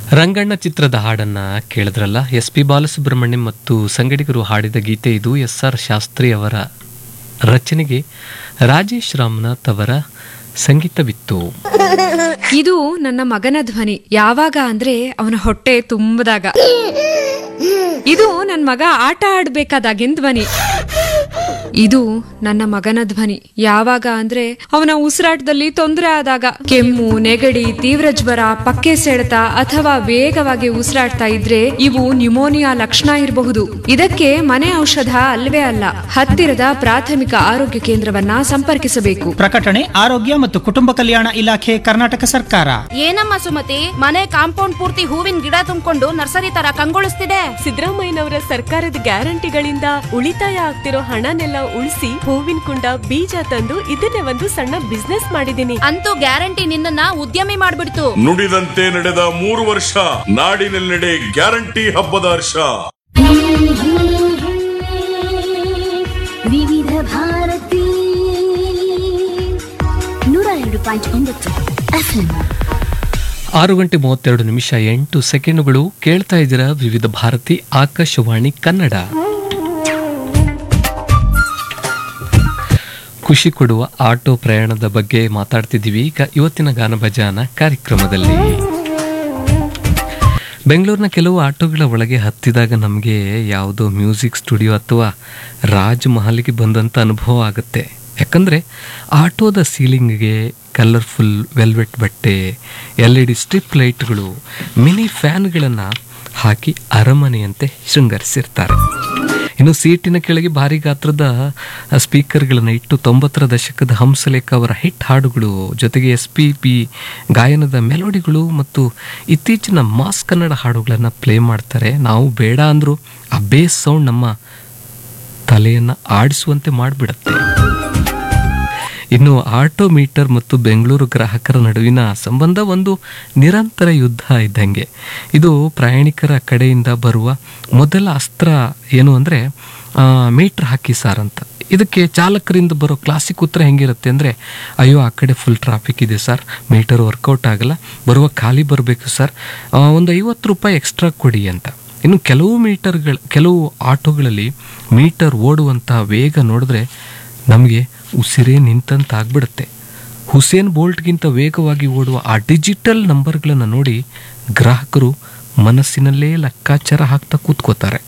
ರಂಗಣ್ಣ ಚಿತ್ರದ ಹಾಡನ್ನ ಕೇಳಿದ್ರಲ್ಲ ಎಸ್ ಪಿ ಬಾಲಸುಬ್ರಹ್ಮಣ್ಯಂ ಮತ್ತು ಸಂಗಡಿಗರು ಹಾಡಿದ ಗೀತೆ ಇದು ಎಸ್ ಆರ್ ಶಾಸ್ತ್ರಿ ಅವರ ರಚನೆಗೆ ರಾಜೇಶ್ ರಾಮನಾಥ್ ಅವರ ಸಂಗೀತವಿತ್ತು ಇದು ನನ್ನ ಮಗನ ಧ್ವನಿ ಯಾವಾಗ ಅಂದ್ರೆ ಅವನ ಹೊಟ್ಟೆ ತುಂಬದಾಗ ಇದು ನನ್ನ ಮಗ ಆಟ ಆಡ್ಬೇಕಾದಾಗಿನ ಧ್ವನಿ ಇದು ನನ್ನ ಮಗನ ಧ್ವನಿ ಯಾವಾಗ ಅಂದ್ರೆ ಅವನ ಉಸಿರಾಟದಲ್ಲಿ ತೊಂದರೆ ಆದಾಗ ಕೆಮ್ಮು ನೆಗಡಿ ತೀವ್ರ ಜ್ವರ ಪಕ್ಕೆ ಸೆಳೆತ ಅಥವಾ ವೇಗವಾಗಿ ಉಸಿರಾಡ್ತಾ ಇದ್ರೆ ಇವು ನ್ಯುಮೋನಿಯಾ ಲಕ್ಷಣ ಇರಬಹುದು ಇದಕ್ಕೆ ಮನೆ ಔಷಧ ಅಲ್ವೇ ಅಲ್ಲ ಹತ್ತಿರದ ಪ್ರಾಥಮಿಕ ಆರೋಗ್ಯ ಕೇಂದ್ರವನ್ನ ಸಂಪರ್ಕಿಸಬೇಕು ಪ್ರಕಟಣೆ ಆರೋಗ್ಯ ಮತ್ತು ಕುಟುಂಬ ಕಲ್ಯಾಣ ಇಲಾಖೆ ಕರ್ನಾಟಕ ಸರ್ಕಾರ ಏನಮ್ಮ ಸುಮತಿ ಮನೆ ಕಾಂಪೌಂಡ್ ಪೂರ್ತಿ ಹೂವಿನ ಗಿಡ ತುಂಬಿಕೊಂಡು ನರ್ಸರಿ ತರ ಕಂಗೊಳಿಸ್ತಿದೆ ಸಿದ್ದರಾಮಯ್ಯನವರ ಸರ್ಕಾರದ ಗ್ಯಾರಂಟಿಗಳಿಂದ ಉಳಿತಾಯ ಆಗ್ತಿರೋ ಹಣನೆಲ್ಲ ಉಳಿಸಿ ಹೂವಿನ ಕುಂಡ ಬೀಜ ತಂದು ಇದನ್ನೇ ಒಂದು ಸಣ್ಣ ಬಿಸ್ನೆಸ್ ಮಾಡಿದೀನಿ ಅಂತೂ ಗ್ಯಾರಂಟಿ ನಿನ್ನನ್ನ ಉದ್ಯಮಿ ಮಾಡ್ಬಿಡ್ತು ನುಡಿದಂತೆ ನಡೆದ ಮೂರು ವರ್ಷ ನಾಡಿನೆಲ್ಲೆಡೆ ಗ್ಯಾರಂಟಿ ಹಬ್ಬದ ಹರ್ಷ ವಿವಿಧ ಭಾರತಿ ನೂರ ಎರಡು ಪಾಯಿಂಟ್ ಒಂಬತ್ತು ಎಫ್ಎಂ ಆರು ಗಂಟೆ ಮೂವತ್ತೆರಡು ನಿಮಿಷ ಎಂಟು ಸೆಕೆಂಡುಗಳು ಕೇಳ್ತಾ ಇದ್ದೀರಾ ವಿವಿಧ ಭಾರತಿ ಆಕಾಶವಾಣಿ ಕನ್ನಡ ಖುಷಿ ಕೊಡುವ ಆಟೋ ಪ್ರಯಾಣದ ಬಗ್ಗೆ ಮಾತಾಡ್ತಿದ್ದೀವಿ ಈಗ ಇವತ್ತಿನ ಗಾನ ಭಜಾನ ಕಾರ್ಯಕ್ರಮದಲ್ಲಿ ಬೆಂಗಳೂರಿನ ಕೆಲವು ಆಟೋಗಳ ಒಳಗೆ ಹತ್ತಿದಾಗ ನಮಗೆ ಯಾವುದೋ ಮ್ಯೂಸಿಕ್ ಸ್ಟುಡಿಯೋ ಅಥವಾ ರಾಜ್ ಮಹಲ್ಗೆ ಬಂದಂಥ ಅನುಭವ ಆಗುತ್ತೆ ಯಾಕಂದರೆ ಆಟೋದ ಸೀಲಿಂಗ್ಗೆ ಕಲರ್ಫುಲ್ ವೆಲ್ವೆಟ್ ಬಟ್ಟೆ ಎಲ್ ಇ ಡಿ ಸ್ಟ್ರಿಪ್ ಲೈಟ್ಗಳು ಮಿನಿ ಫ್ಯಾನ್ಗಳನ್ನು ಹಾಕಿ ಅರಮನೆಯಂತೆ ಶೃಂಗರಿಸಿರ್ತಾರೆ ಇನ್ನು ಸೀಟಿನ ಕೆಳಗೆ ಭಾರಿ ಗಾತ್ರದ ಸ್ಪೀಕರ್ಗಳನ್ನು ಇಟ್ಟು ತೊಂಬತ್ತರ ದಶಕದ ಹಂಸಲೇಖ ಅವರ ಹಿಟ್ ಹಾಡುಗಳು ಜೊತೆಗೆ ಎಸ್ ಪಿ ಪಿ ಗಾಯನದ ಮೆಲೋಡಿಗಳು ಮತ್ತು ಇತ್ತೀಚಿನ ಮಾಸ್ ಕನ್ನಡ ಹಾಡುಗಳನ್ನು ಪ್ಲೇ ಮಾಡ್ತಾರೆ ನಾವು ಬೇಡ ಅಂದರೂ ಆ ಬೇಸ್ ಸೌಂಡ್ ನಮ್ಮ ತಲೆಯನ್ನು ಆಡಿಸುವಂತೆ ಮಾಡಿಬಿಡುತ್ತೆ ಇನ್ನು ಆಟೋ ಮೀಟರ್ ಮತ್ತು ಬೆಂಗಳೂರು ಗ್ರಾಹಕರ ನಡುವಿನ ಸಂಬಂಧ ಒಂದು ನಿರಂತರ ಯುದ್ಧ ಇದ್ದಂಗೆ ಇದು ಪ್ರಯಾಣಿಕರ ಕಡೆಯಿಂದ ಬರುವ ಮೊದಲ ಅಸ್ತ್ರ ಏನು ಅಂದರೆ ಮೀಟರ್ ಹಾಕಿ ಸಾರ್ ಅಂತ ಇದಕ್ಕೆ ಚಾಲಕರಿಂದ ಬರೋ ಕ್ಲಾಸಿಕ್ ಉತ್ತರ ಹೆಂಗಿರುತ್ತೆ ಅಂದರೆ ಅಯ್ಯೋ ಆ ಕಡೆ ಫುಲ್ ಟ್ರಾಫಿಕ್ ಇದೆ ಸರ್ ಮೀಟರ್ ವರ್ಕೌಟ್ ಆಗಲ್ಲ ಬರುವ ಖಾಲಿ ಬರಬೇಕು ಸರ್ ಆ, ಒಂದು ಐವತ್ತು ರೂಪಾಯಿ ಎಕ್ಸ್ಟ್ರಾ ಕೊಡಿ ಅಂತ ಇನ್ನು ಕೆಲವು ಮೀಟರ್ಗಳು ಕೆಲವು ಆಟೋಗಳಲ್ಲಿ ಮೀಟರ್ ಓಡುವಂಥ ವೇಗ ನೋಡಿದ್ರೆ ನಮಗೆ ಉಸಿರೇ ನಿಂತಂತಾಗ್ಬಿಡುತ್ತೆ ಹುಸೇನ್ ಬೋಲ್ಟ್ಗಿಂತ ವೇಗವಾಗಿ ಓಡುವ ಆ ಡಿಜಿಟಲ್ ನಂಬರ್ಗಳನ್ನು ನೋಡಿ ಗ್ರಾಹಕರು ಮನಸ್ಸಿನಲ್ಲೇ ಲೆಕ್ಕಾಚಾರ ಹಾಕ್ತಾ ಕೂತ್ಕೋತಾರೆ